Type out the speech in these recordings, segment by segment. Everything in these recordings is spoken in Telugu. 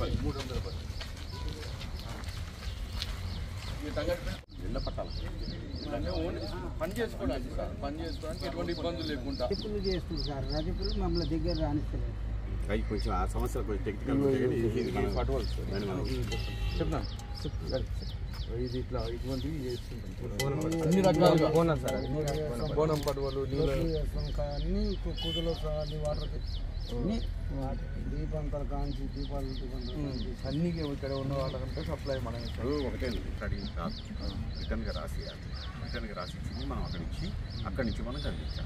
పది మూడు వందల పది ఇళ్ళ పట్టాలి అంటే ఓన్లీ పని చేసుకోవడానికి సార్ పని చేసుకోవడానికి ఎటువంటి ఇబ్బందులు లేకుండా రజకులు చేస్తుంది సార్ రజకులు మమ్మల్ని దగ్గర రాణిస్తలేదు అవి కొంచెం ఆ సమస్యలు కొంచెం టెక్నికల్ ఉంటాయి కానీ ఇది మనం- పట్టుకోవాలి సార్ దాన్ని మనం చెప్నా ఇది ఇట్లా ఇటువంటివి చేస్తుంటాం అన్ని రకాలుగా బోనం సార్ బోనం పడవలు నీళ్ళ అన్ని కుదులో అన్ని వాటర్ అన్ని దీపంతల కాంచి దీపాలు దీపంతల అన్ని ఇక్కడ ఉన్న వాళ్ళకంటే సప్లై మనం ఇస్తాం. ఇప్పుడు ఒకటే ఉంది. ఇక్కడ అడిగిన కాదు రిటర్న్గా రాసి రిటర్న్గా రాసి ఇచ్చింది మనం అక్కడి నుంచి అక్కడి నుంచి మనం కనిపించాం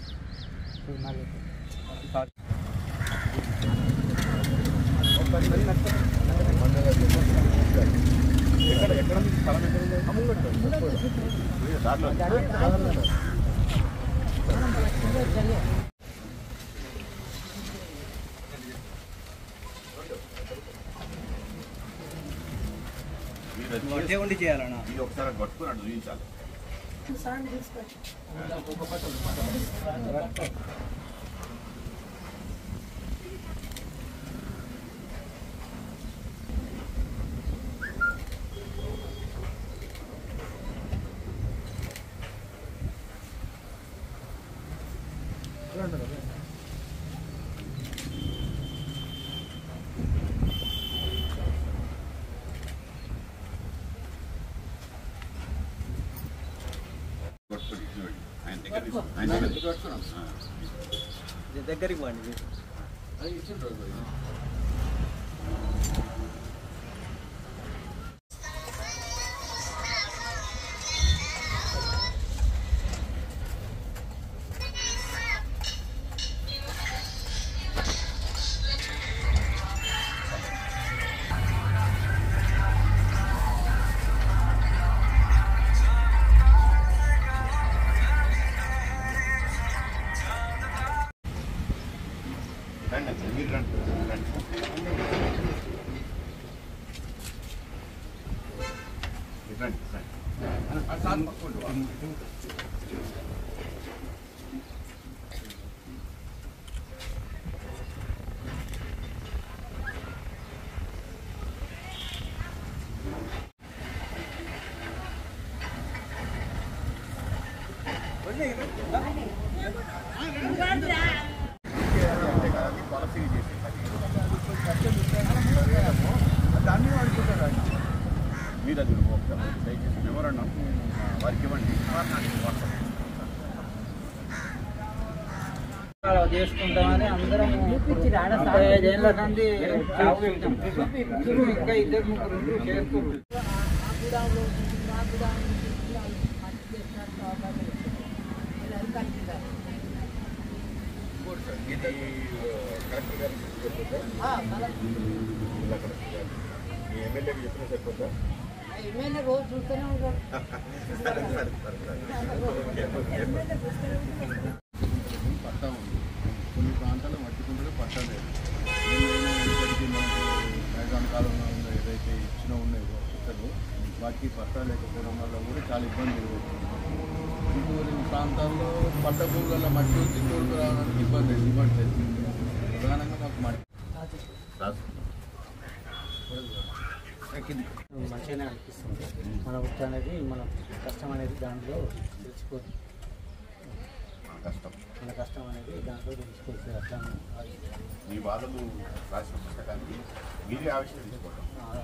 ఎక్కడ ఎక్కడ ఉంది? స్థలం ఎక్కడ ఉంది? దాంట్లో మీరు అది చేసి- ఉండి చేయాలన్నా ఇది ఒకసారి పట్టుకుని అటు చూపించాలి పట్టుకోండి ఇటు చూడండి. ఆయన దగ్గర తీసుకో. ఆయన దగ్గర తీసుకో. ఆ. దగ్గరికి పోండి అది ఇచ్చిండ్రు అది. రండి అమ్మా, మీరు రండి రండి ఇటు రండి రండి ఆ సార్ పట్టుకోండి వా. అంతే కదా అది పాలసీ చేసేది దాన్ని వాడుకుంటారు ఆయన. మీరు అది ఒకసారి దయచేసి మెమోరాండం వారికి ఇవ్వండి వాట్సాప్ చేసుకుంటామని అందరం ముప్పై ఐదేళ్ల నుండి ఇంకా ఇద్దరు ముగ్గురు ఉండ్రు, చేరుకుండ్రు. ఇంకోటి సార్, ఇది కలెక్టర్ గారికి చెప్పొద్దా? జిల్లా కలెక్టర్ గారికి. మీ ఎమ్మెల్యేకి చెప్పినా సరిపోద్దా ఎమ్మెల్యే రోజు చూస్తూనే ఉంటాడు సరే సరే సరే సరే ఓకే ఓకే పట్టా ఉంది కొన్ని ప్రాంతాల్లో మట్టికుంటలో పట్టా లేదు ఏమైనా ఇప్పటికీ మనకు రైతాం కాలంలో ఉన్న ఏదైతే ఇచ్చిన ఉన్నాయో ఇతరులు వాటికి పట్టా లేకపోవడం వల్ల కూడా చాలా ఇబ్బంది ఎదుర్కొంటున్నారు ఇంకొన్ని ప్రాంతాల్లో పట్ట భూములలో మట్టి వచ్చి తోడుకు రావడానికి ఇబ్బంది అయింది ఇబ్బంది అవుతుంది ప్రధానంగా మాకు మట్టి రాసు మంచిగానే అనిపిస్తుంది మన వృత్తి అనేది మన కష్టం అనేది దాంట్లో తెలిసిపోతుంది కష్టం మన కష్టం అనేది దాంట్లో తెలిసిపోతుంది అట్లా మీ బాధలు రాసిన పుస్తకాన్ని మీరే ఆవిష్కరించుకోవటం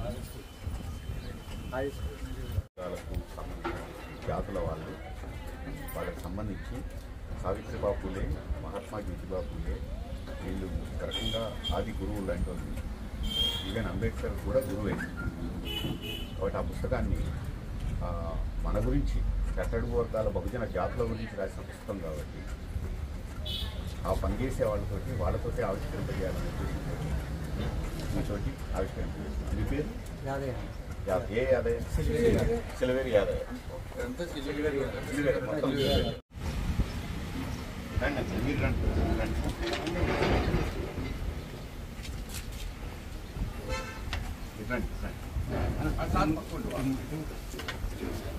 వాళ్ళకు సంబంధించిన జాతుల వాళ్ళు వాళ్ళకి సంబంధించి సావిత్రిబాబు పూలే మహాత్మా జ్యోతిబాబు పూలే వీళ్ళు ఒక రకంగా ఆది గురువు లాంటి వాళ్ళు ఈవెన్ అంబేద్కర్ కూడా గురువే కాబట్టి ఆ పుస్తకాన్ని ఆ, మన గురించి కట్టడుగు వర్గాల బహుజన జాతుల గురించి రాసిన పుస్తకం కాబట్టి ఆ పనిచేసే వాళ్ళతోటి వాళ్ళతోటి ఆవిష్కరింపజేయాలనే ఉద్దేశంతో మీతోటి ఆవిష్కరింపజేస్తున్నాం మీ పేరు యాదయ్య యా- ఏ యాదయ్య సిలవేరి యాదయ్య ఎంత సిలిండర్ సిలివేరి మొత్తం సిలివేరి. రండి అమ్మా, మీరు రండి రండి ఇటు రండి రండి సార్ పట్టుకోండి వా.